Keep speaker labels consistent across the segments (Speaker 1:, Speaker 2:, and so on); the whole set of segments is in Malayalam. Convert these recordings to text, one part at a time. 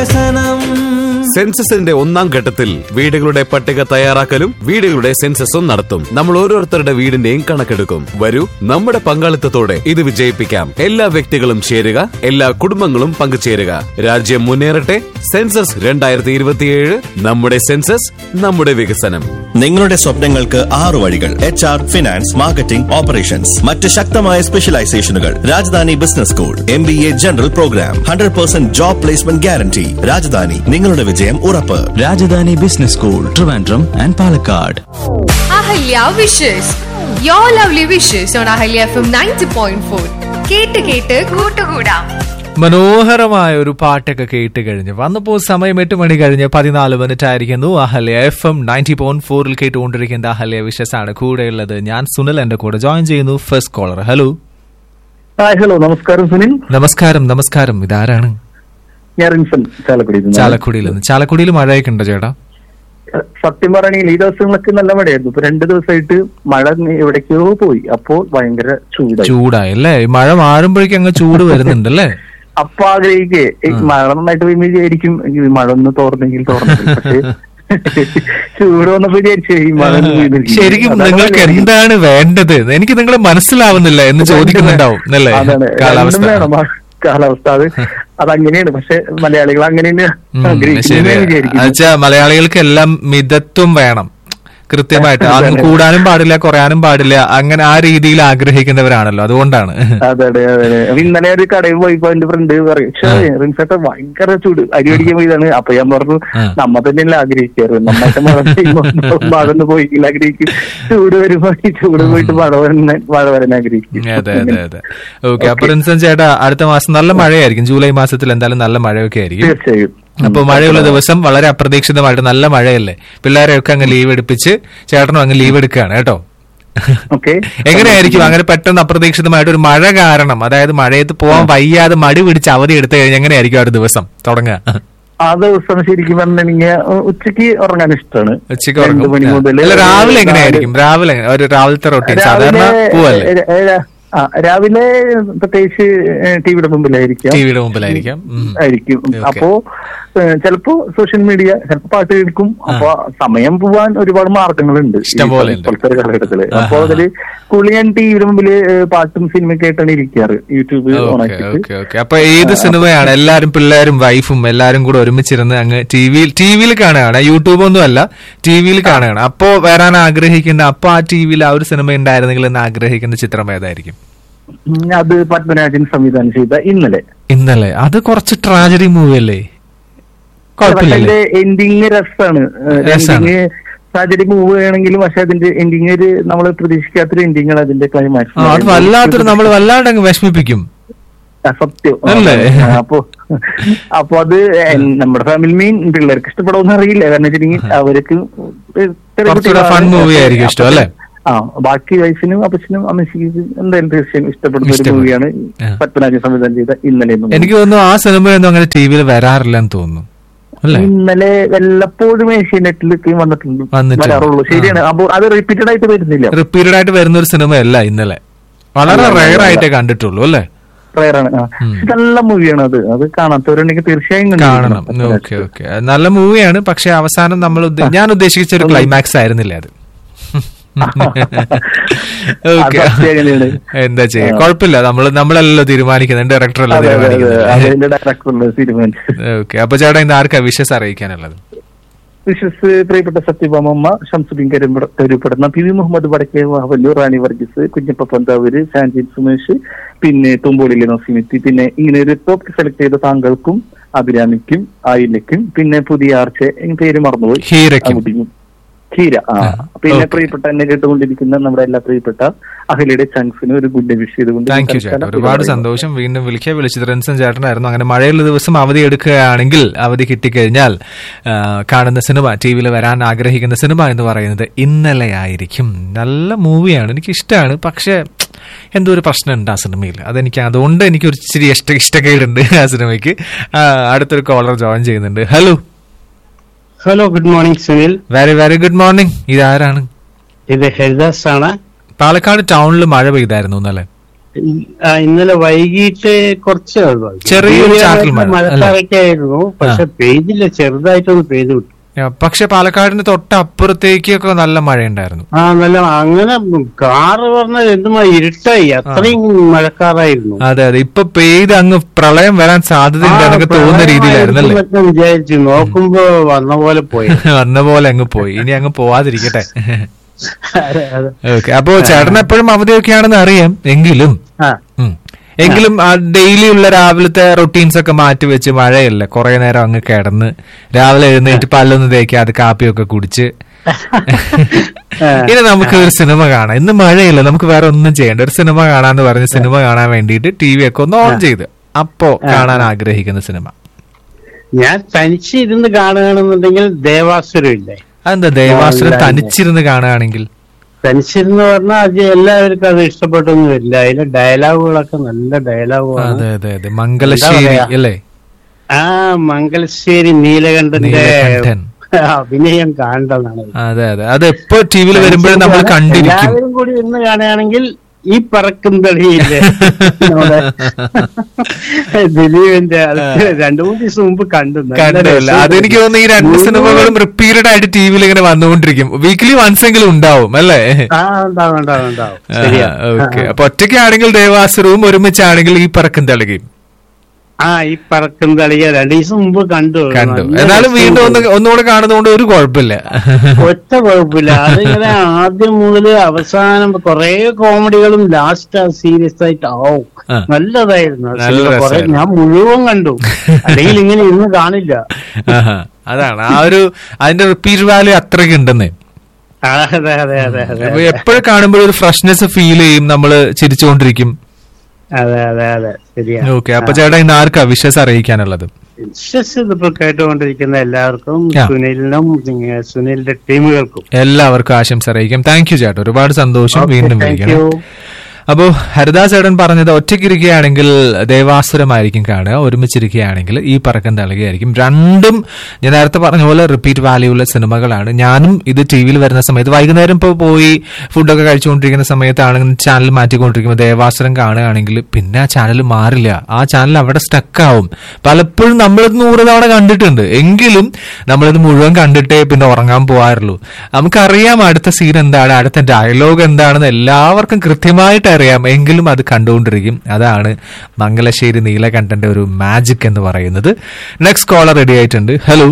Speaker 1: വികസനം
Speaker 2: സെൻസസിന്റെ ഒന്നാം ഘട്ടത്തിൽ വീടുകളുടെ പട്ടിക തയ്യാറാക്കലും വീടുകളുടെ സെൻസസും നടത്തും നമ്മൾ ഓരോരുത്തരുടെ വീടിന്റെയും കണക്കെടുക്കും വരൂ നമ്മുടെ പങ്കാളിത്തത്തോടെ ഇത് വിജയിപ്പിക്കാം എല്ലാ വ്യക്തികളും ചേരുക എല്ലാ കുടുംബങ്ങളും പങ്കുചേരുക രാജ്യം മുന്നേറട്ടെ സെൻസസ് രണ്ടായിരത്തി ഇരുപത്തിയേഴ് നമ്മുടെ സെൻസസ് നമ്മുടെ വികസനം
Speaker 3: നിങ്ങളുടെ സ്വപ്നങ്ങൾക്ക് ആറു വഴികൾ H R finance marketing operations മറ്റ് ശക്തമായ സ്പെഷ്യലൈസേഷനുകൾ Rajadhani business school M B A general program hundred percent job placement guarantee Rajadhani നിങ്ങളുടെ വിജയം ഉറപ്പ്
Speaker 4: Rajadhani business school Trivandrum and Palakkad
Speaker 5: Ahalya wishes you lovely wishes on Ahalya F M ninety point four കേട്ട് കേട്ട് കൂട്ടുകൂടാം
Speaker 6: മനോഹരമായ ഒരു പാട്ടൊക്കെ കേട്ട് കഴിഞ്ഞ് വന്നപ്പോ സമയം എട്ട് മണി കഴിഞ്ഞ് പതിനാല് മിനിറ്റ് ആയിരിക്കുന്നു Ahalya F M ninety point ഫോറിൽ കേട്ടുകൊണ്ടിരിക്കുന്ന അഹല്യ വിഷസ് ആണ് കൂടെയുള്ളത് ഞാൻ സുനിൽ എന്റെ കൂടെ ജോയിൻ ചെയ്യുന്നു first caller hello
Speaker 7: hi hello നമസ്കാരം സുനിൽ
Speaker 6: നമസ്കാരം നമസ്കാരം ഇതാരാണ്
Speaker 7: ഞാൻ റിൻസൺ ചാലക്കുടി
Speaker 6: ചാലക്കുടിയിൽ നിന്ന് ചാലക്കുടിയിൽ മഴയൊക്കെ ഉണ്ടോ ചേട്ടാ
Speaker 7: സത്യം പറയുകയാണെങ്കിൽ ഈ ദിവസങ്ങളൊക്കെ നല്ല മഴയായിരുന്നു ഇപ്പൊ രണ്ട് ദിവസമായിട്ട് മഴ എവിടേക്കോ പോയി അപ്പോൾ ഭയങ്കര ചൂടായി
Speaker 6: ചൂടായി അല്ലേ ഈ മഴ മാറുമ്പോഴേക്കും അങ്ങ് ചൂട് വരുന്നുണ്ടല്ലേ
Speaker 7: അപ്പൊ ആഗ്രഹിക്കേ ഈ മഴ നന്നായിട്ട് പെയ്യുമ്പോ വിചാരിക്കും ഈ മഴ ഒന്ന് തോർന്നെങ്കിൽ തോർന്നെങ്കിൽ പക്ഷേ ചൂട് വന്നപ്പോ വിചാരിച്ചു ഈ മഴ ഒന്ന് പെയ്തിരിക്കും.
Speaker 6: ശരിക്കും
Speaker 7: അതാണ്
Speaker 6: നിങ്ങൾക്ക്
Speaker 7: പരിപാടി.
Speaker 6: എന്താണ് വേണ്ടത് എനിക്ക് നിങ്ങളെ മനസ്സിലാവുന്നില്ല എന്ന് ചോദിക്കുന്നുണ്ടാവും അല്ലേ
Speaker 7: അതാണ് രണ്ടും
Speaker 6: കാലാവസ്ഥ
Speaker 7: വേണം ആ കാലാവസ്ഥ അത് അതങ്ങനെയാണ് പക്ഷെ മലയാളികൾ അങ്ങനെ
Speaker 6: ഉം,
Speaker 7: ആഗ്രഹിക്കുന്നു
Speaker 6: ശരി
Speaker 7: എന്ന് വിചാരിക്കുന്നു
Speaker 6: എന്നുവെച്ചാ മലയാളികൾക്ക് എല്ലാം മിതത്വം വേണം കൃത്യമായിട്ട് അങ്ങ് കൂടാനും പാടില്ല കുറയാനും പാടില്ല അങ്ങനെ ആ രീതിയിൽ ആഗ്രഹിക്കുന്നവരാണല്ലോ അതുകൊണ്ടാണ്
Speaker 7: അതെ അതെ അതെ അതെ. അപ്പൊ ഇന്നലെ ഒരു കടയിൽ പോയപ്പോ എന്റെ ഫ്രണ്ട് പറയും പക്ഷേ റിൻസേട്ട ഭയങ്കര ചൂട് അരി അടിക്കാൻ പോയതാണ് അപ്പൊ ഞാൻ പറഞ്ഞു
Speaker 6: ആ.
Speaker 7: നമ്മ തന്നെയല്ലേ ആഗ്രഹിക്കാറ് നന്നായിട്ട് മഴ പെയ്യുമ്പോ മഴ ഒന്ന് പോയിക്കില്ല ആഗ്രഹിക്കും ചൂട് വരുമ്പോ ഈ ചൂട് പോയിട്ട് മഴ വരാൻ മഴ വരാൻ ആഗ്രഹിക്കും
Speaker 6: അതെ അതെ അതെ ഓക്കെ അപ്പൊ റിൻസൻ ചേട്ടാ അടുത്ത മാസം നല്ല മഴയായിരിക്കും ജൂലൈ മാസത്തിൽ എന്തായാലും നല്ല മഴയൊക്കെ ആയിരിക്കും
Speaker 7: തീർച്ചയായും
Speaker 6: അപ്പൊ മഴയുള്ള ദിവസം വളരെ അപ്രതീക്ഷിതമായിട്ട് നല്ല മഴയല്ലേ പിള്ളേരെയൊക്കെ അങ്ങ് ലീവ് എടുപ്പിച്ച് ചേട്ടനും അങ്ങ് ലീവ് എടുക്കുകയാണ് കേട്ടോ
Speaker 7: ഓക്കെ
Speaker 6: എങ്ങനെയായിരിക്കും അങ്ങനെ പെട്ടെന്ന് അപ്രതീക്ഷിതമായിട്ട് ഒരു മഴ കാരണം അതായത് മഴയത്ത് പോകാൻ വയ്യാതെ മടി പിടിച്ച് അവധി എടുത്തു കഴിഞ്ഞാൽ എങ്ങനെയായിരിക്കും ആ ഒരു ദിവസം തുടങ്ങുക
Speaker 7: ആ ദിവസം ശരിക്കും പറഞ്ഞിട്ടുണ്ടെങ്കിൽ ഉച്ചക്ക് ഉറങ്ങാൻ ഇഷ്ടമാണ്
Speaker 6: ഉച്ചയ്ക്ക്
Speaker 7: രണ്ട്
Speaker 6: ഉറങ്ങും
Speaker 7: മണി മുതൽ
Speaker 6: അല്ല രാവിലെ എങ്ങനെയായിരിക്കും രാവിലെ എങ്ങനെ? ഒരു രാവിലത്തെ റൊട്ടീൻ സാധാരണ പോവല്ലേ
Speaker 7: രാ- രാ- ആ, രാവിലെ പ്രത്യേകിച്ച് ടിവിയുടെ മുമ്പിലായിരിക്കാം
Speaker 6: ടിവിയുടെ മുമ്പിലായിരിക്കാം ഉം.
Speaker 7: ആയിരിക്കും
Speaker 6: Okay.
Speaker 7: അപ്പോ ഏഹ്, ചിലപ്പോ സോഷ്യൽ മീഡിയ ചിലപ്പോ പാട്ട് കേൾക്കും അപ്പൊ സമയം പോവാൻ ഒരുപാട് മാർഗങ്ങളുണ്ട് ഈ
Speaker 6: ഇഷ്ടംപോലെ ഉണ്ട്.
Speaker 7: ഇപ്പോഴത്തെ ഒരു കാലഘട്ടത്തില്
Speaker 6: ആഹാ.
Speaker 7: അപ്പൊ അതില് കൂടുതൽ ഞാൻ ടിവിയുടെ മുമ്പില് ഏഹ്, പാട്ടും സിനിമയൊക്കെ ആയിട്ടാണ് ഇരിക്കാറ് യൂട്യൂബ്
Speaker 6: ഓക്കെ
Speaker 7: ഓണാക്കിയിട്ട്
Speaker 6: ഓക്കെ ഓക്കെ അപ്പൊ ഏത് സിനിമയാണ് എല്ലാരും പിള്ളേരും വൈഫും എല്ലാരും കൂടെ ഒരുമിച്ചിരുന്ന് അങ്ങ് ടി വിയിൽ ടി വിയിൽ കാണുകയാണ് യൂട്യൂബ് ഒന്നും അല്ല ടി വിയിൽ കാണുകയാണ് അപ്പോ വരാൻ ആഗ്രഹിക്കുന്ന അപ്പൊ ആ ടി വിയിൽ ആ ഒരു സിനിമ ഉണ്ടായിരുന്നെങ്കിൽ എന്ന് ആഗ്രഹിക്കുന്ന ചിത്രം ഏതായിരിക്കും
Speaker 7: ഉം, അത് പത്മരാജൻ സംവിധാനം ചെയ്ത ഇന്നലെ
Speaker 6: ഇന്നലെ അത് കുറച്ച് ട്രാജഡി മൂവി അല്ലേ കുഴപ്പമില്ലല്ലേ
Speaker 7: എൻഡിങ് രസാണ്
Speaker 6: രസാണ്.
Speaker 7: എൻഡിങ് സാഹചര്യം മൂവ് ആണെങ്കിലും പക്ഷെ അതിന്റെ എൻഡിങ് ഒരു നമ്മൾ പ്രതീക്ഷിക്കാത്തൊരു എൻഡിങ് അതിന്റെ
Speaker 6: ആ,
Speaker 7: ക്ലൈമാക്സ്
Speaker 6: അത് വല്ലാത്തൊരു നമ്മൾ വല്ലാണ്ട് അങ്ങ് വിഷമിപ്പിക്കും
Speaker 7: ആ, സത്യം ആ,
Speaker 6: അല്ലേ?
Speaker 7: ആ, അപ്പൊ അപ്പൊ അത് എൻ- നമ്മുടെ ഫാമിലി മീൻ പിള്ളേർക്ക് ഇഷ്ടപ്പെടുമെന്ന് അറിയില്ല കാരണം വെച്ചിട്ടുണ്ടെങ്കിൽ അവർക്ക് ചെറിയ
Speaker 6: കുറച്ചുകൂടെ
Speaker 7: കുട്ടികളാണ്.
Speaker 6: fun movie ആയിരിക്കും ഇഷ്ടം, അല്ലേ?
Speaker 7: ആ ബാക്കി വയസ്സിനും അപ്പച്ചനും അമ്മച്ചിക്കും എന്തായാലും തീർച്ചയായും ഇഷ്ടപ്പെടുന്ന ഒരു
Speaker 6: ഇഷ്ടപ്പെടും.
Speaker 7: മൂവിയാണ്
Speaker 6: ആ.
Speaker 7: പത്മരാജൻ സംവിധാനം ചെയ്ത ഇന്നലെ എന്ന movie.
Speaker 6: എനിക്ക് തോന്നുന്നു ആ സിനിമയൊന്നും അങ്ങനെ ടി വിയിൽ വരാറില്ലെന്ന് തോന്നുന്നു അല്ലേ
Speaker 7: ഇന്നലെ വല്ലപ്പോഴും ഏഷ്യാനെറ്റിലേക്ക് വന്നിട്ടുണ്ട്
Speaker 6: വന്നിട്ടുണ്ട്.
Speaker 7: വരാറുള്ളൂ ശരിയാണ്
Speaker 6: ആ.
Speaker 7: അപ്പൊ അത് റിപ്പീറ്റഡ് ആയിട്ട് വരുന്നില്ല
Speaker 6: റിപ്പീറ്റഡ് ആയിട്ട് വരുന്ന ഒരു സിനിമയല്ല ഇന്നലെ വളരെ
Speaker 7: അല്ല, അല്ല,
Speaker 6: റയർ
Speaker 7: അല്ല.
Speaker 6: ആയിട്ടേ കണ്ടിട്ടുള്ളൂ അല്ലേ
Speaker 7: റയറാണ് ആ. പക്ഷെ നല്ല മൂവിയാണ് അത് അത് കാണാത്തവരുണ്ടെങ്കിൽ തീർച്ചയായും
Speaker 6: കാണണം
Speaker 7: കണ്ടിരിക്കണം.
Speaker 6: ഓക്കെ ഓക്കെ നല്ല മൂവിയാണ് പക്ഷെ അവസാനം നമ്മൾ ഉദ്ദ- ഞാൻ ഉദ്ദേശിച്ച ഒരു ക്ലൈമാക്സ് ആയിരുന്നില്ല അത് ഓക്കെ
Speaker 7: അത് സത്യം അങ്ങനെയാണ്.
Speaker 6: എന്താ ചെയ്യാ കുഴപ്പമില്ല നമ്മൾ നമ്മളല്ലല്ലോ തീരുമാനിക്കുന്നത് ഡയറക്ടർ അല്ല
Speaker 7: അതെ, അതെ, അതെ.
Speaker 6: തീരുമാനിക്കുന്നത്
Speaker 7: അതിന്റെ ഡയറക്ടർ തീരുമാനിച്ചു
Speaker 6: ഓക്കെ അപ്പൊ ചേട്ടാ ഇന്ന് ആർക്കാ വിഷസ് അറിയിക്കാനുള്ളത്
Speaker 7: വിശ്വസ് പ്രിയപ്പെട്ട സത്യഭാമമ്മ ഷംസുദ്ദീൻ കരുമ്പ- കരുപ്പെടുന്ന പി വി മുഹമ്മദ് വടക്കേ വാവല്ലൂർ റാണി വർഗീസ് കുഞ്ഞപ്പ പന്താവൂര് സാൻജിൻ സുമേഷ് പിന്നെ തുമ്പോളിലെ നസീമിത്തി പിന്നെ ഇങ്ങനെ ഒരു ടോപ്പ് സെലക്ട് ചെയ്ത താങ്കൾക്കും അഭിരാമിക്കും ആയില്ലയ്ക്കും പിന്നെ പുതിയ ആർച്ച് പേര് മറന്നുപോയി
Speaker 6: ഹീരയ്ക്കും.
Speaker 7: ആ കുട്ടിക്കും. ഹീര ആ
Speaker 6: ആ,
Speaker 7: പിന്നെ
Speaker 6: okay.
Speaker 7: പ്രിയപ്പെട്ട എന്നെ കേട്ടുകൊണ്ടിരിക്കുന്ന നമ്മുടെ എല്ലാ പ്രിയപ്പെട്ട അഖിലയുടെ ചങ്സിന് ഒരു ഗുഡ് വിഷ് ചെയ്തുകൊണ്ട്
Speaker 6: താങ്ക് യു ചേട്ടാ ഒരുപാട് സന്തോഷം വീണ്ടും വിളിക്കുക വിളിച്ചത് റൻസൻ ചേട്ടനായിരുന്നു അങ്ങനെ മഴയുള്ള ദിവസം അവധി എടുക്കുകയാണെങ്കിൽ അവധി കിട്ടിക്കഴിഞ്ഞാൽ ആ, കാണുന്ന സിനിമ ടി വിയിൽ വരാൻ ആഗ്രഹിക്കുന്ന സിനിമ എന്ന് പറയുന്നത് ഇന്നലെ ആയിരിക്കും നല്ല മൂവിയാണ് എനിക്ക് ഇഷ്ടമാണ് പക്ഷേ എന്തോ ഒരു പ്രശ്നമുണ്ട് ആ സിനിമയിൽ അതെനിക്ക് അതുകൊണ്ട് എനിക്ക് ഒരു ഇച്ചിരി ഇഷ്ട ഇഷ്ടക്കേടുണ്ട് ആ സിനിമയ്ക്ക് ആ, അടുത്തൊരു കോളർ ജോയിൻ ചെയ്യുന്നുണ്ട് hello
Speaker 8: hello good morning Sunil
Speaker 6: very very good morning ഇതാരാണ്
Speaker 8: ഇത് ഹരിദാസ് ആണ്
Speaker 6: പാലക്കാട് ടൗണിൽ മഴ പെയ്തായിരുന്നു ഇന്നലെ
Speaker 8: ആ, ഇന്നലെ വൈകിട്ട് കുറച്ച്
Speaker 6: ചെറിയൊരു ചാറ്റൽ മഴ,
Speaker 8: മഴക്കാരൊക്കെ ആയിരുന്നു പക്ഷെ പെയ്തില്ല ചെറുതായിട്ടൊന്ന് പെയ്തു വിട്ടു
Speaker 6: ആ, പക്ഷെ പാലക്കാടിന് തൊട്ടപ്പുറത്തേക്കൊക്കെ നല്ല മഴയുണ്ടായിരുന്നു
Speaker 8: ആ നല്ല അങ്ങനെ കാറ് പറഞ്ഞാൽ എന്തുമാ ഇരുട്ടായി അത്രയും മഴക്കാറായിരുന്നു
Speaker 6: അതെ അതെ ഇപ്പൊ പെയ്ത് അങ്ങ് പ്രളയം വരാൻ സാധ്യതയുണ്ട് എന്നൊക്കെ തോന്നുന്ന രീതിയിലായിരുന്നു അല്ലേ
Speaker 8: പ്രളയമായിരിക്കും എന്നൊക്കെ വിചാരിച്ചു നോക്കുമ്പോ വന്ന പോലെ പോയി
Speaker 6: വന്ന പോലെ അങ്ങ് പോയി ഇനി അങ്ങ് പോവാതിരിക്കട്ടെ
Speaker 8: അതെ, അതെ.
Speaker 6: ഓക്കെ അപ്പോ ചേട്ടൻ എപ്പോഴും അവധിയൊക്കെയാണെന്ന് അറിയാം എങ്കിലും
Speaker 8: ആ
Speaker 6: ഉം. എങ്കിലും ഡെയിലി ഉള്ള രാവിലത്തെ റൊട്ടീൻസ് ഒക്കെ മാറ്റി വെച്ച് മഴയല്ല കുറെ നേരം അങ്ങ് കിടന്ന് രാവിലെ എഴുന്നേറ്റ് പല്ലൊന്ന് തേക്കാതെ കാപ്പിയൊക്കെ കുടിച്ച് ഇനി നമുക്ക് ഒരു സിനിമ കാണാം ഇന്ന് മഴയില്ല നമുക്ക് വേറെ ഒന്നും ചെയ്യണ്ട ഒരു സിനിമ കാണാന്ന് പറഞ്ഞ് സിനിമ കാണാൻ വേണ്ടിയിട്ട് ടി വി ഒക്കെ ഒന്ന് ഓൺ ചെയ്ത് അപ്പോ കാണാൻ ആഗ്രഹിക്കുന്ന സിനിമ
Speaker 8: ഞാൻ തനിച്ച് ഇരുന്ന് കാണുകയാണെന്നുണ്ടെങ്കിൽ ദേവാസുരം ഇല്ലേ
Speaker 6: അതെന്താ ദേവാസുരം
Speaker 8: ആ, ഇല്ല,
Speaker 6: തനിച്ചിരുന്ന് കാണുകയാണെങ്കിൽ
Speaker 8: തനിച്ചിരുന്ന് പറഞ്ഞാൽ അത് എല്ലാവർക്കും അത് ഇഷ്ടപ്പെട്ടൊന്നും വരില്ല അതിലെ ഡയലോഗുകളൊക്കെ നല്ല ഡയലോഗുകളാണ്
Speaker 6: അതെ അതെ അതെ മംഗലശ്ശേരി
Speaker 8: പറയാ?
Speaker 6: അല്ലേ
Speaker 8: ആ മംഗലശ്ശേരി നീലകണ്ഠന്റെ
Speaker 6: നീലകണ്ഠൻ.
Speaker 8: അഭിനയം കാണേണ്ടതാണ്
Speaker 6: അതെ അതെ അത് എപ്പോ ടി വിയിൽ വരുമ്പോഴും നമ്മൾ കണ്ടിരിക്കും
Speaker 8: എല്ലാവരും കൂടി ഇന്ന് കാണുകയാണെങ്കിൽ ഈ പറക്കും തളിയില്ലേ നമ്മുടെ ദിലീപിന്റെ അത് രണ്ടു മൂന്ന് ദിവസം മുമ്പ് കണ്ടു നല്ല
Speaker 6: കണ്ടില്ല
Speaker 8: രസമുണ്ട്.
Speaker 6: അതെനിക്ക് തോന്നുന്നു ഈ രണ്ട് സിനിമകളും റിപ്പീറ്റഡ് ആയിട്ട് ടി വിയിൽ ഇങ്ങനെ വന്നുകൊണ്ടിരിക്കും വീക്കിലി വൺസ് എങ്കിലും ഉണ്ടാവും അല്ലേ
Speaker 8: ആ ഉണ്ടാവും ഉണ്ടാവും ഉണ്ടാവും ശരിയാ
Speaker 6: ഓക്കെ അപ്പൊ ഒറ്റയ്ക്കാണെങ്കിൽ ദേവാസുരവും ഒരുമിച്ചാണെങ്കിൽ ഈ പറക്കും തളികയും
Speaker 8: ആ ഈ പറക്കും തളിക രണ്ടു ദിവസം മുമ്പ് കണ്ടു
Speaker 6: കണ്ടു
Speaker 8: നല്ല
Speaker 6: എന്നാലും വീണ്ടും ഒന്ന്
Speaker 8: രസമുണ്ട്.
Speaker 6: ഒന്നുകൂടെ കാണുന്നതുകൊണ്ട് ഒരു കുഴപ്പമില്ല
Speaker 8: ഒറ്റ കുഴപ്പമില്ല അതിങ്ങനെ ആദ്യം മുതൽ അവസാനം കുറെ കോമഡികളും ലാസ്റ്റ് സീരിയസ് ആയിട്ട് ആവും
Speaker 6: ആ.
Speaker 8: നല്ലതായിരുന്നു ആ
Speaker 6: നല്ല
Speaker 8: സിനിമ കുറെ
Speaker 6: രസായിരുന്നു.
Speaker 8: ഞാൻ മുഴുവൻ കണ്ടു അല്ലെങ്കിൽ ഇങ്ങനെ ഇരുന്ന് കാണില്ല
Speaker 6: ആഹാ. അതാണ് ആ ഒരു അതിന്റെ റിപ്പീറ്റ് വാല്യൂ അത്രയ്ക്ക് ഉണ്ടെന്ന്
Speaker 8: ആ, അതെ അതെ അതെ അതെ
Speaker 6: അപ്പൊ എപ്പോഴും കാണുമ്പോഴും ഒരു ഫ്രഷ്നെസ് ഫീൽ ചെയ്യും നമ്മള് ചിരിച്ചുകൊണ്ടിരിക്കും
Speaker 8: അതെ അതെ അതെ ശരിയാ
Speaker 6: ഓക്കെ അപ്പൊ ചേട്ടാ ഇന്ന് ആർക്കാ വിശ്വസ് അറിയിക്കാനുള്ളത്
Speaker 8: വിശ്വസ് ഇതിപ്പോ കേട്ടുകൊണ്ടിരിക്കുന്ന എല്ലാവർക്കും
Speaker 6: ആ.
Speaker 8: സുനിലിനും പിന്നെ സുനിലിന്റെ ടീമുകൾക്കും
Speaker 6: എല്ലാവർക്കും ആശംസ അറിയിക്കാം താങ്ക് യു ചേട്ടാ ഒരുപാട് സന്തോഷം വീണ്ടും
Speaker 8: താങ്ക്
Speaker 6: വിളിക്കണം
Speaker 8: യു
Speaker 6: അപ്പോ ഹരിദാസ് ചേട്ടൻ പറഞ്ഞത് ഒറ്റയ്ക്കിരിക്കുകയാണെങ്കിൽ ദേവാസുരമായിരിക്കും കാണുക ഒരുമിച്ചിരിക്കുകയാണെങ്കിൽ ഈ പറക്കം തളികയായിരിക്കും രണ്ടും ഞാൻ നേരത്തെ പറഞ്ഞ പോലെ റിപ്പീറ്റ് വാല്യൂ ഉള്ള സിനിമകളാണ് ഞാനും ഇത് ടി വിയിൽ വരുന്ന സമയത്ത് വൈകുന്നേരം ഇപ്പോൾ പോയി ഫുഡൊക്കെ കഴിച്ചുകൊണ്ടിരിക്കുന്ന സമയത്താണെങ്കിൽ ചാനൽ മാറ്റിക്കൊണ്ടിരിക്കുമ്പോൾ ദേവാസുരം കാണുകയാണെങ്കിൽ പിന്നെ ആ ചാനൽ മാറില്ല ആ ചാനൽ അവിടെ സ്റ്റക്കാവും പലപ്പോഴും നമ്മളിത് നൂറ് തവണ കണ്ടിട്ടുണ്ട് എങ്കിലും നമ്മളിത് മുഴുവൻ കണ്ടിട്ടേ പിന്നെ ഉറങ്ങാൻ പോകാറുള്ളൂ നമുക്കറിയാം അടുത്ത സീൻ എന്താണ് അടുത്ത ഡയലോഗ് എന്താണെന്ന് എല്ലാവർക്കും കൃത്യമായിട്ട് അറിയാം എങ്കിലും അത് കണ്ടുകൊണ്ടിരിക്കും അതാണ് മംഗലശ്ശേരി നീലകണ്ഠന്റെ ഒരു മാജിക് എന്ന് പറയുന്നത് നെക്സ്റ്റ് കോളർ റെഡി ആയിട്ടുണ്ട് hello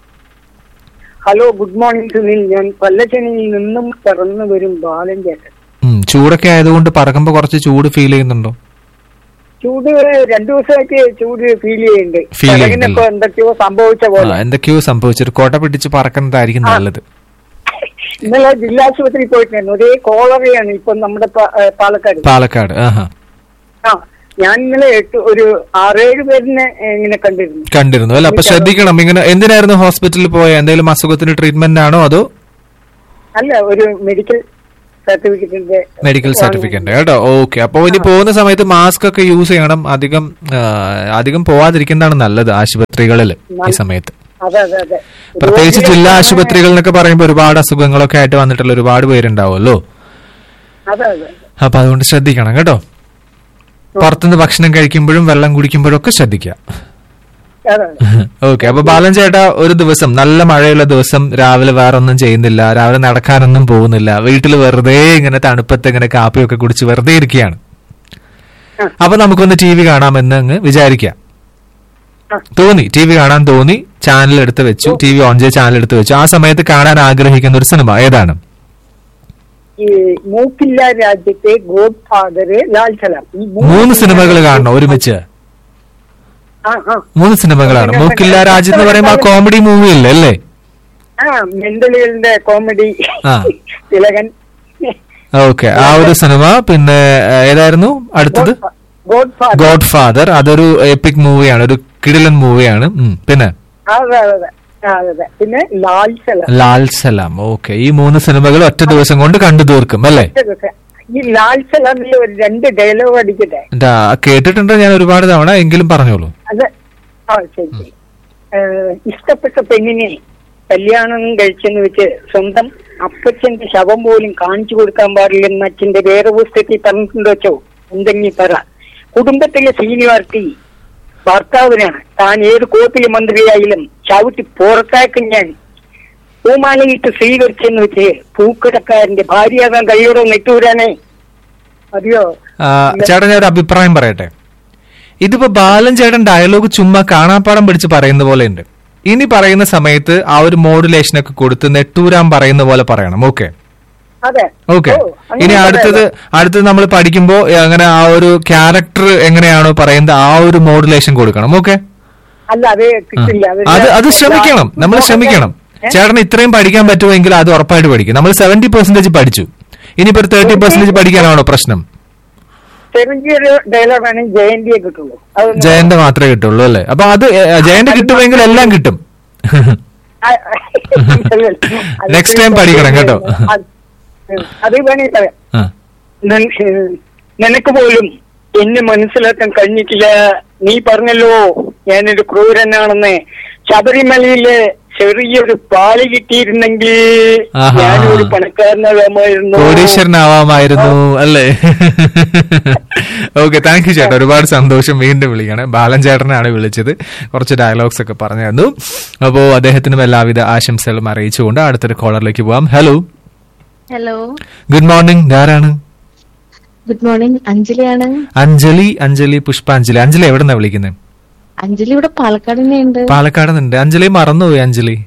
Speaker 1: hello good morning Sunil ഞാൻ പല്ലച്ചനിയിൽ നിന്നും പിറന്നു വരും ബാലൻ ചേട്ടൻ
Speaker 6: ഉം, ചൂടൊക്കെ ആയതുകൊണ്ട് പറക്കുമ്പോ കുറച്ച് ചൂട് ഫീൽ ചെയ്യുന്നുണ്ടോ
Speaker 1: ചൂട് രണ്ടു ദിവസമായിട്ട് ചൂട് ഫീൽ ചെയ്യുന്നുണ്ട്
Speaker 6: Feel ചെയ്യുന്നുണ്ടല്ലേ?
Speaker 1: ചിറകിനൊക്കെ എന്തൊക്കെയോ സംഭവിച്ച
Speaker 6: ആ,
Speaker 1: പോലെ
Speaker 6: എന്തൊക്കെയോ സംഭവിച്ചൊരു കോട്ട പിടിച്ച് പറക്കുന്നതായിരിക്കും നല്ലത്
Speaker 1: ഇന്നലെ ജില്ലാശുപത്രിയിൽ പോയിട്ടുണ്ടായിരുന്നു ഒരേ കോളറയാണ് ഇപ്പൊ നമ്മുടെ പ- ഏ, പാലക്കാട്
Speaker 6: പാലക്കാട് ആഹാ
Speaker 1: ആ ഞാൻ ഇന്നലെ എട്ട് ഒരു ആറേഴ് പേരിനെ ഇങ്ങനെ കണ്ടിരുന്നു
Speaker 6: കണ്ടിരുന്നു അല്ല അപ്പൊ ശ്രദ്ധിക്കണം ഇങ്ങനെ എന്തിനായിരുന്നു ഹോസ്പിറ്റലിൽ പോയ എന്തെങ്കിലും അസുഖത്തിന് ട്രീറ്റ്മെന്റ് ആണോ അതോ
Speaker 1: അല്ല ഒരു മെഡിക്കൽ സർട്ടിഫിക്കറ്റിന്റെ
Speaker 6: മെഡിക്കൽ സർട്ടിഫിക്കറ്റ് കേട്ടോ ഓക്കെ അപ്പൊ ഇനി പോകുന്ന സമയത്ത് മാസ്ക് ഒക്കെ യൂസ് ചെയ്യണം അധികം ആ, അധികം പോവാതിരിക്കുന്നതാണ് നല്ലത് ആശുപത്രികളിൽ ഈ സമയത്ത്
Speaker 1: അതെ അതെ അതെ
Speaker 6: പ്രത്യേകിച്ച്
Speaker 1: രോഗികളെ
Speaker 6: ജില്ലാ
Speaker 1: കാണാൻ-
Speaker 6: ആശുപത്രികൾ എന്നൊക്കെ പറയുമ്പോൾ ഒരുപാട് അസുഖങ്ങളൊക്കെ ആയിട്ട് വന്നിട്ടുള്ള ഒരുപാട് പേരുണ്ടാവുമല്ലോ
Speaker 1: അതെ അതെ
Speaker 6: അപ്പൊ അതുകൊണ്ട് ശ്രദ്ധിക്കണം കേട്ടോ പുറത്തുനിന്ന് ഭക്ഷണം കഴിക്കുമ്പോഴും വെള്ളം കുടിക്കുമ്പോഴും ഒക്കെ ശ്രദ്ധിക്കുക
Speaker 1: അതെ
Speaker 6: ഓക്കെ അപ്പൊ ബാലൻ ചേട്ടാ ഒരു ദിവസം നല്ല മഴയുള്ള ദിവസം രാവിലെ വേറെ ഒന്നും ചെയ്യുന്നില്ല രാവിലെ നടക്കാനൊന്നും പോകുന്നില്ല വീട്ടിൽ വെറുതെ ഇങ്ങനെ തണുപ്പത്ത് ഇങ്ങനെ കാപ്പിയൊക്കെ കുടിച്ച് വെറുതെ ഇരിക്കുകയാണ് അപ്പൊ നമുക്കൊന്ന് ടി വി കാണാമെന്ന് അങ്ങ് വിചാരിക്കാം തോന്നി ടി വി കാണാൻ തോന്നി ചാനൽ എടുത്ത് വെച്ചു ടി വി ഓൺ ചെയ്ത് ചാനൽ എടുത്ത് വെച്ചു ആ സമയത്ത് കാണാൻ ആഗ്രഹിക്കുന്ന ഒരു സിനിമ ഏതാണ്
Speaker 1: ഈ മൂക്കില്ല രാജ്യത്തെ ഗോഡ് ഫാദർ ലാൽ സലാം ഈ
Speaker 6: മൂന്ന് സിനിമകൾ കാണണം ഒരുമിച്ച്
Speaker 1: ആ ആ
Speaker 6: മൂന്ന് സിനിമകളാണ് മൂക്കില്ല രാജ്യം എന്ന് പറയുമ്പോൾ ആ കോമഡി മൂവി അല്ലേ അല്ലേ
Speaker 1: ആ മെന്റലുകളുടെ കോമഡി
Speaker 6: ആ.
Speaker 1: തിലകൻ
Speaker 6: ഓക്കെ ആ ഒരു സിനിമ പിന്നെ ഏഹ്, ഏതായിരുന്നു അടുത്തത്
Speaker 1: ഗോഡ് ഫാദർ
Speaker 6: ഗോഡ് ഫാദർ അതൊരു എപ്പിക് മൂവിയാണ് ഒരു കിടിലൻ മൂവിയാണ് ഉം, പിന്നെ
Speaker 1: അതെ അതെ അതെ ആ, അതെ അതെ പിന്നെ ലാൽ സലാം
Speaker 6: ലാൽ സലാം ഓക്കെ ഈ മൂന്ന് സിനിമകൾ ഒറ്റ ദിവസം കൊണ്ട് കണ്ടു തീർക്കും അല്ലേ
Speaker 1: ഈ ലാൽ സലാമിൽ ഒരു രണ്ട് ഡയലോഗ് അടിക്കട്ടെ
Speaker 6: എന്താ കേട്ടിട്ടുണ്ട് ഞാൻ ഒരുപാട് തവണ എങ്കിലും പറഞ്ഞോളൂ
Speaker 1: അത് ആ ശരി ശരി ഏഹ്, ഇഷ്ടപ്പെട്ട പെണ്ണിനെ കല്യാണം കഴിച്ചെന്ന് വെച്ച് സ്വന്തം അപ്പച്ചന്റെ ശവം പോലും കാണിച്ചു കൊടുക്കാൻ പാടില്ലെന്ന് അച്ഛന്റെ വേറെ പുസ്തകത്തിൽ പറഞ്ഞിട്ടുണ്ട് വെച്ചോ എന്തെങ്കിലും പറ കുടുംബത്തിലെ സീനിയോറിറ്റി ഭർത്താവിനാണ് താൻ ഏത് കോപ്പിലെ മന്ത്രിയായാലും ചവിട്ടി പുറത്താക്കും ഞാൻ പൂമാലയിട്ട് സ്വീകരിച്ചെന്ന് വെച്ച് പൂക്കടക്കാരന്റെ ഭാര്യയാകാൻ കഴിയോടോ നെട്ടൂരാനേ അതെയോ
Speaker 6: ആ, ചേട്ടൻ ഞാൻ ഒരു അഭിപ്രായം പറയട്ടെ ഇതിപ്പോ ബാലൻ ചേട്ടൻ ഡയലോഗ് ചുമ്മാ കാണാപ്പാടം പിടിച്ച് പറയുന്ന പോലെ ഉണ്ട് ഇനി പറയുന്ന സമയത്ത് ആ ഒരു മോഡുലേഷൻ ഒക്കെ കൊടുത്ത് നെട്ടൂരാൻ പറയുന്ന പോലെ പറയണം ഓക്കെ
Speaker 1: അതെ
Speaker 6: ഓക്കെ
Speaker 1: ഓ, അങ്ങനെ
Speaker 6: ഇനി അടുത്തത്
Speaker 1: പറയാലോ.
Speaker 6: അടുത്തത് നമ്മൾ പഠിക്കുമ്പോ അങ്ങനെ ആ ഒരു ക്യാരക്ടർ എങ്ങനെയാണോ പറയുന്നത് ആ ഒരു മോഡുലേഷൻ കൊടുക്കണം ഓക്കെ
Speaker 1: അല്ല അത് കിട്ടില്ല
Speaker 6: അത് അത് ശ്രമിക്കണം നമ്മൾ ശ്രമിക്കണം
Speaker 1: ഏ?
Speaker 6: ചേട്ടന് ഇത്രയും പഠിക്കാൻ പറ്റുമെങ്കിൽ അത് ഉറപ്പായിട്ട് പഠിക്കും നമ്മൾ സെവന്റി പെർസെന്റേജ് പഠിച്ചു ഇനിയിപ്പോ ഒരു തേർട്ടി പെർസെന്റേജ് പഠിക്കാനാണോ പ്രശ്നം
Speaker 1: ചെറിയൊരു ഡയലോഗാണ് ജയന്തിയെ കിട്ടുള്ളൂ അതൊന്ന്
Speaker 6: ജയന്റെ മാത്രമേ കിട്ടുള്ളൂ അല്ലേ അപ്പൊ അത് ഏ, ജയന്റെ കിട്ടുമെങ്കിൽ എല്ലാം കിട്ടും Next time പഠിക്കണം കേട്ടോ.
Speaker 1: അത് അത് വേണേ പറയാം
Speaker 6: ആ.
Speaker 1: നൻ- ഏഹ് നിനക്ക് പോലും എന്നെ മനസ്സിലാക്കാൻ കഴിഞ്ഞിട്ടില്ല നീ പറഞ്ഞല്ലോ ഞാനൊരു ക്രൂരനാണെന്ന് ശബരിമലയില് ചെറിയൊരു പാല് കിട്ടിയിരുന്നെങ്കിൽ
Speaker 6: ആഹാ.
Speaker 1: ഞാനൊരു പണക്കാരനാകാമായിരുന്നു
Speaker 6: കോടീശ്വരനാവാമായിരുന്നു അല്ലേ ഓക്കെ താങ്ക് യു ചേട്ടാ ഒരുപാട് സന്തോഷം വീണ്ടും വിളിക്കണം ബാലൻ ചേട്ടനാണ് വിളിച്ചത് കുറച്ച് ഡയലോഗ്സ് ഒക്കെ പറഞ്ഞു തന്നു അപ്പോ അദ്ദേഹത്തിനും എല്ലാവിധ ആശംസകളും അറിയിച്ചുകൊണ്ട് അടുത്തൊരു കോളറിലേക്ക് പോവാം ഹലോ
Speaker 9: ഹലോ
Speaker 6: ഗുഡ് മോർണിംഗ് ആരാണ്
Speaker 9: ഗുഡ് മോർണിംഗ് അഞ്ജലിയാണ്
Speaker 6: അഞ്ജലി അഞ്ജലി പുഷ്പാഞ്ജലി അഞ്ജലി എവിടെ നിന്നാ വിളിക്കുന്നത്
Speaker 9: അഞ്ജലി ഇവിടെ പാലക്കാട് തന്നെ ഉണ്ട്
Speaker 6: പാലക്കാട് നിന്നുണ്ട് അഞ്ജലി മറന്നുപോയി അഞ്ജലി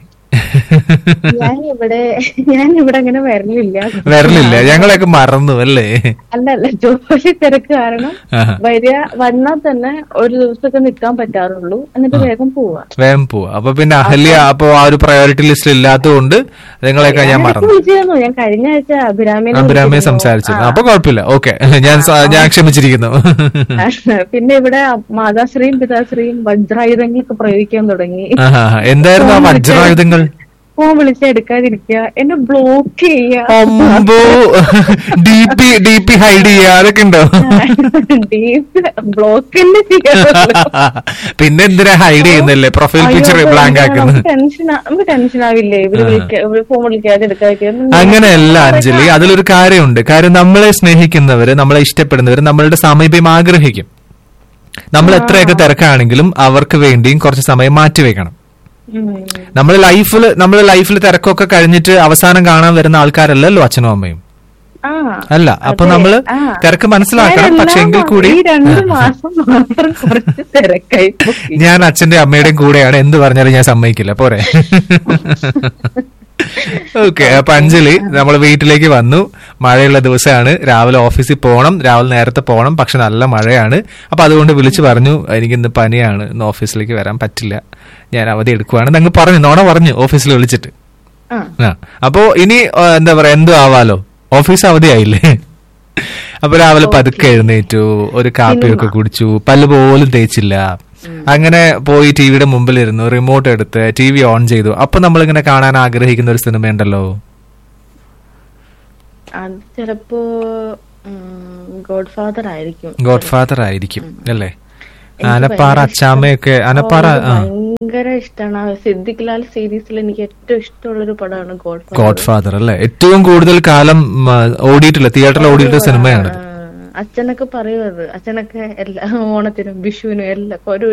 Speaker 9: ഞാൻ ഇവിടെ ഞാൻ ഇവിടെ അങ്ങനെ വരലില്ല
Speaker 6: വരലില്ല ഞങ്ങളെയൊക്കെ മറന്നു അല്ലേ
Speaker 9: അല്ല അല്ല ജോലി തിരക്ക് കാരണം
Speaker 6: ആഹാ.
Speaker 9: വരിക വന്നാൽ തന്നെ ഒരു ദിവസമൊക്കെ നിൽക്കാൻ പറ്റാറുള്ളൂ എന്നിട്ട് വേഗം പോവാ
Speaker 6: വേഗം പോവാ അപ്പൊ പിന്നെ അഹല്യ അപ്പൊ ആ ഒരു പ്രയോറിറ്റി ലിസ്റ്റിൽ ഇല്ലാത്തതുകൊണ്ട് നിങ്ങളെയൊക്കെ ഞാൻ
Speaker 9: ഞാനൊക്കെ
Speaker 6: മറന്നു
Speaker 9: വിളിച്ചിരുന്നു ഞാൻ കഴിഞ്ഞ ആഴ്ച അഭിരാമിനെ
Speaker 6: അഭിരാമിയെ
Speaker 9: വിളിച്ചിരുന്നു.
Speaker 6: സംസാരിച്ചിരുന്നു
Speaker 9: ആ.
Speaker 6: അപ്പൊ കുഴപ്പമില്ല ഓക്കെ ഞാൻ സ- ഞാൻ ക്ഷമിച്ചിരിക്കുന്നു
Speaker 9: പിന്നെ ഇവിടെ മാതാശ്രീയും പിതാശ്രീയും വജ്രായുധങ്ങളൊക്കെ പ്രയോഗിക്കാൻ തുടങ്ങി
Speaker 6: ആഹാ. എന്തായിരുന്നു ആ
Speaker 9: ഫോൺ വിളിച്ച്
Speaker 6: വജ്രായുധങ്ങൾ
Speaker 9: ഫോൺ വിളിച്ച് എടുക്കാതിരിക്കുക എന്നെ ബ്ലോക്ക് ചെയ്യുക
Speaker 6: അമ്പോ D P D P hide ചെയ്യുക അതൊക്കെ ഉണ്ടോ
Speaker 9: ബ്ലോക്കിന്റെ
Speaker 6: പിന്നെ എന്തിനാ ഹൈഡ് ചെയ്യുന്നല്ലേ പ്രൊഫൈൽ പിക്ചർ ബ്ലാങ്ക് ആക്കുന്നത്
Speaker 9: ടെൻഷൻ നമുക്ക് ടെൻഷൻ ആവില്ലേ ഇവര് വിളിക്ക ഇവര് ഫോൺ വിളിക്കാതെ എടുക്കാതിരിക്കുക
Speaker 6: അങ്ങനെയല്ല അഞ്ജലി അതിലൊരു കാര്യമുണ്ട് കാര്യം നമ്മളെ സ്നേഹിക്കുന്നവര് നമ്മളെ ഇഷ്ടപ്പെടുന്നവര് നമ്മളുടെ സമീപം ആഗ്രഹിക്കും നമ്മൾ എത്രയൊക്കെ തിരക്കാണെങ്കിലും അവർക്ക് വേണ്ടിയും കുറച്ച് സമയം മാറ്റിവെക്കണം നമ്മൾ ലൈഫിൽ നമ്മൾ ലൈഫിൽ തിരക്കൊക്കെ കഴിഞ്ഞിട്ട് അവസാനം കാണാൻ വരുന്ന ആൾക്കാരല്ലല്ലോ അച്ഛനും അമ്മയും
Speaker 9: ആ
Speaker 6: അല്ല അപ്പൊ
Speaker 9: അതെ,
Speaker 6: നമ്മള്
Speaker 9: ആ.
Speaker 6: തിരക്ക് മനസ്സിലാക്കണം
Speaker 9: ഞാനെല്ലാം
Speaker 6: പക്ഷെ എങ്കിൽ കൂടി
Speaker 9: ഈ രണ്ട് മാസം മാത്രം കുറച്ച് തിരക്കായി പോയി.
Speaker 6: ഞാൻ അച്ഛന്റെ അമ്മയുടെയും കൂടെയാണ് എന്ത് പറഞ്ഞാലും ഞാൻ സമ്മതിക്കില്ല പോരെ ഓക്കെ അപ്പൊ അഞ്ജലി നമ്മൾ വീട്ടിലേക്ക് വന്നു മഴയുള്ള ദിവസമാണ് രാവിലെ ഓഫീസിൽ പോകണം രാവിലെ നേരത്തെ പോകണം പക്ഷെ നല്ല മഴയാണ് അപ്പൊ അതുകൊണ്ട് വിളിച്ചു പറഞ്ഞു എനിക്ക് ഇന്ന് പനിയാണ് ഇന്ന് ഓഫീസിലേക്ക് വരാൻ പറ്റില്ല ഞാൻ അവധി എടുക്കുവാണ് അങ്ങ് പറഞ്ഞു നോണ പറഞ്ഞു ഓഫീസിൽ വിളിച്ചിട്ട്
Speaker 9: ആ.
Speaker 6: ആ അപ്പോ ഇനി ആ, എന്താ പറയാ എന്തോ ആവാലോ ഓഫീസ് അവധിയായില്ലേ അപ്പൊ രാവിലെ പതുക്കെ എഴുന്നേറ്റു ഒരു കാപ്പിയൊക്കെ കുടിച്ചു പല്ല് പോലും തേച്ചില്ല അങ്ങനെ പോയി ടിവിയുടെ മുമ്പിലിരുന്നു റിമോട്ട് എടുത്ത് ടി വി ഓൺ ചെയ്തു അപ്പൊ നമ്മളിങ്ങനെ കാണാൻ ആഗ്രഹിക്കുന്ന ഒരു സിനിമ ഉണ്ടല്ലോ
Speaker 9: അത് ചിലപ്പോ ഗോഡ് ഫാദർ ആയിരിക്കും
Speaker 6: ഗോഡ് ഫാദർ ആയിരിക്കും അല്ലേ
Speaker 9: എനിക്ക്
Speaker 6: ആനപ്പാറ
Speaker 9: ഭയങ്കര
Speaker 6: അച്ചാമ്മയൊക്കെ ആനപ്പാറ
Speaker 9: ഓ,
Speaker 6: ആ
Speaker 9: ഭയങ്കര ഇഷ്ടമാണ് സിദ്ദിഖ് ലാൽ സീരീസിൽ എനിക്ക് ഏറ്റവും ഇഷ്ടമുള്ള ഒരു പടമാണ് ഗോഡ്
Speaker 6: ഗോഡ് ഫാദർ അല്ലേ ഏറ്റവും കൂടുതൽ കാലം ഉം, ഓടിയിട്ടില്ല തിയേറ്ററിൽ ഓടിയിട്ട സിനിമയാണ്
Speaker 9: അച്ഛനൊക്കെ പറയും അത് അച്ഛനൊക്കെ എല്ലാ ഓണത്തിനും വിഷുവിനും എല്ലാം ഒരു